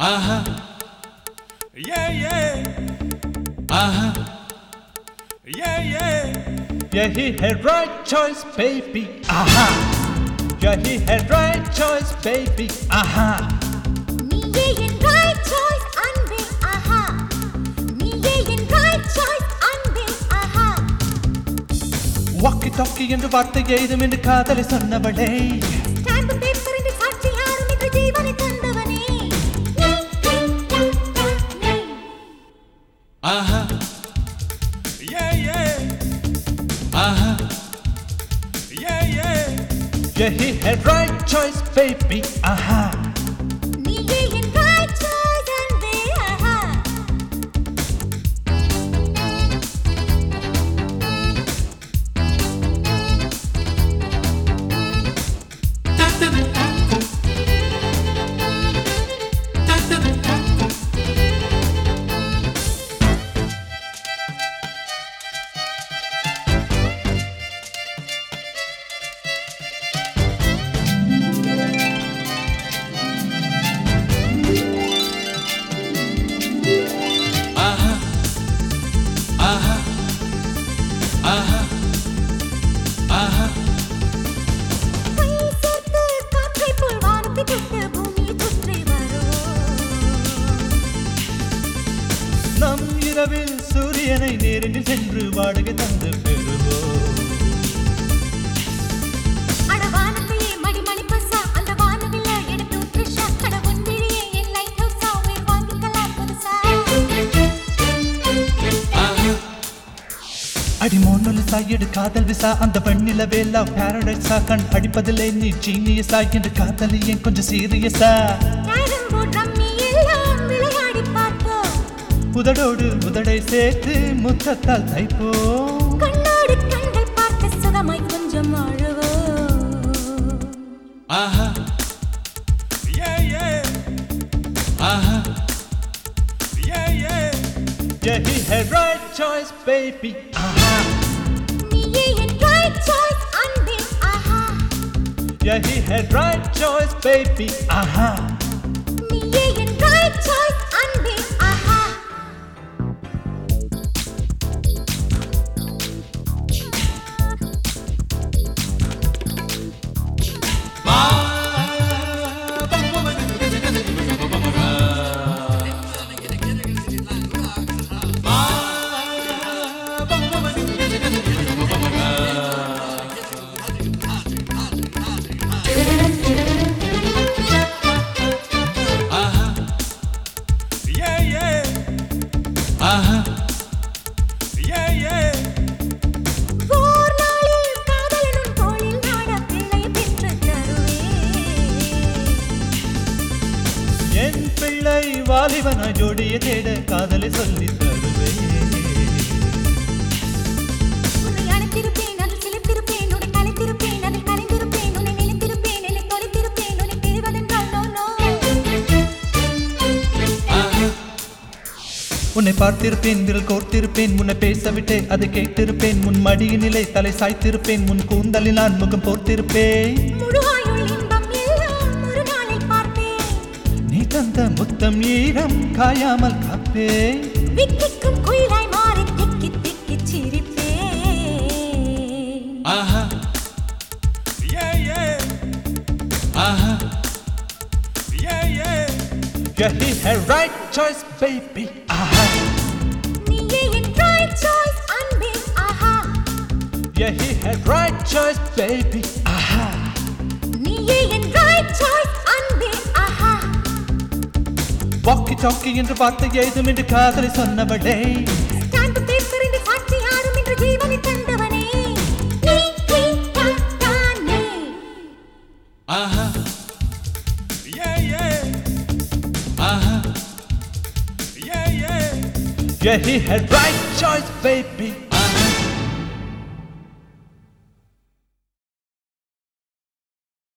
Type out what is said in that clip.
Uh-huh. Yeah, yeah. Uh-huh. Yeah, yeah. Yeah, he had right choice, baby. Aha. Yeah, he had right choice, baby. Aha. நீயே என் right choice, அன்பே, ஆஹா. நீயே என் right choice, அன்பே, ஆஹா. Walkie talkie என்று வார்த்தை ஏதும் என்று காதலை சொன்னவளே Stamp paper என்று சாட்சி யாரும் இன்று ஜீவனை தந்தவனே. நீ, நீ, நீ, நீ. Uh-huh. Yeah, yeah. Uh-huh. Yeah, yeah. Yeah, he had right choice, baby. Aha. நீயே என் right choice, அன்பே, ஆஹா. Uh-huh. Uh-huh. Uh-huh. Uh-huh. கை சேர்த்து காற்றைப் போல் வானத்தை தொட்டு பூமியை சுற்றி வரும். நம் இரவில் சூரியனை நேரில் சென்று வாடகை தந்து பெறுவோம் அட வானத்தையே மடிமணி பசா, அந்த வானவில்ல எடுத்து உத்ரிஷா. அட உன் விழியே என் light house ஆ, உயிர் வாங்கிக்கலாம் புதுசா. Uh-huh. அடி மோனொலி சாயிடு காதல் விசா அந்த வெண்ணில வேலா பாரடைஸா கண் அடிப்பதிலே நீ ஜீனியஸா என்று காதலி ஏன் கொஞ்சம் சீரியஸா கேரம் போர்ட் ரம்மி எல்லாம் விளையாடிப் பார்ப்போம். உதடோடு உதடை சேர்த்து முத்தத்தால் தைப்போம் கண்ணோடு கண்கள் பார்த்து சுகமாய் கொஞ்சம் அழுவோம். Uh-huh. Yeah, yeah. Uh-huh. Yeah, yeah. Yeah, he had right choice, baby. Aha. நீயே என் right choice, அன்பே, ஆஹா. Yeah, he had right choice, baby. Aha. நீயே என் right choice, அன்பே, ஆஹா. Uh-huh. Yeah, yeah. Uh-huh. Yeah, yeah. ஓர் நாளில் காதலனும் தோளில் நாட பிள்ளை பெற்றுத் தருவேன். என் பிள்ளை வாலிபன ஜோடிய தேட காதலை சொல்லி தருவேன் உன்னை அணைத்திருப்பேன், அதில் சிலிர்த்திருப்பேன், உன்னை கலைத்திருப்பேன், அதில் கலைந்திருப்பேன், உன்னை நெளித்திருப்பேன், என்னை தொலைத்திருப்பேன், உன்னை பிரிவதென்றால் no, no. Uh-huh. உன்னை பார்த்திருப்பேன் விரல் கோர்த்திருப்பேன் உன்னை பேசவிட்டே அதை கேட்டிருப்பேன் உன் மடியினிலே தலை சாய்த்திருப்பேன் உன் கூந்தலில் நான் முகம் போர்த்திருப்பேன் முழு ஆயுள் இன்பம் எல்லாம் ஒரு நாளில் பார்ப்பேன். நீ தந்த முத்தம் ஈரம் காயாமல் காப்பேன் விக்கிக்கும் குயிலாய் மாறி திக்கி திக்கிச் சிரிப்பேன். Uh-huh. Yeah, yeah. Uh-huh. Yeah, yeah. Yeah, he had right choice, baby. Aha. நீயே என் right choice, அன்பே, ஆஹா. Yeah, he had right choice, baby. Aha. நீயே என் right choice, அன்பே, ஆஹா. வாக்கி டாக்கி என்று வார்த்தை ஏதும் என்று காதலை சொன்னவளே ஸ்டாம்பு பேப்பர் இந்த சாட்சி யாரும் இன்று ஜீவனை தந்தவனே. நீ, நீ, தான், தானே. Uh-huh. Yeah, yeah. Uh-huh. Yeah, yeah. Yeah, he had right choice, baby.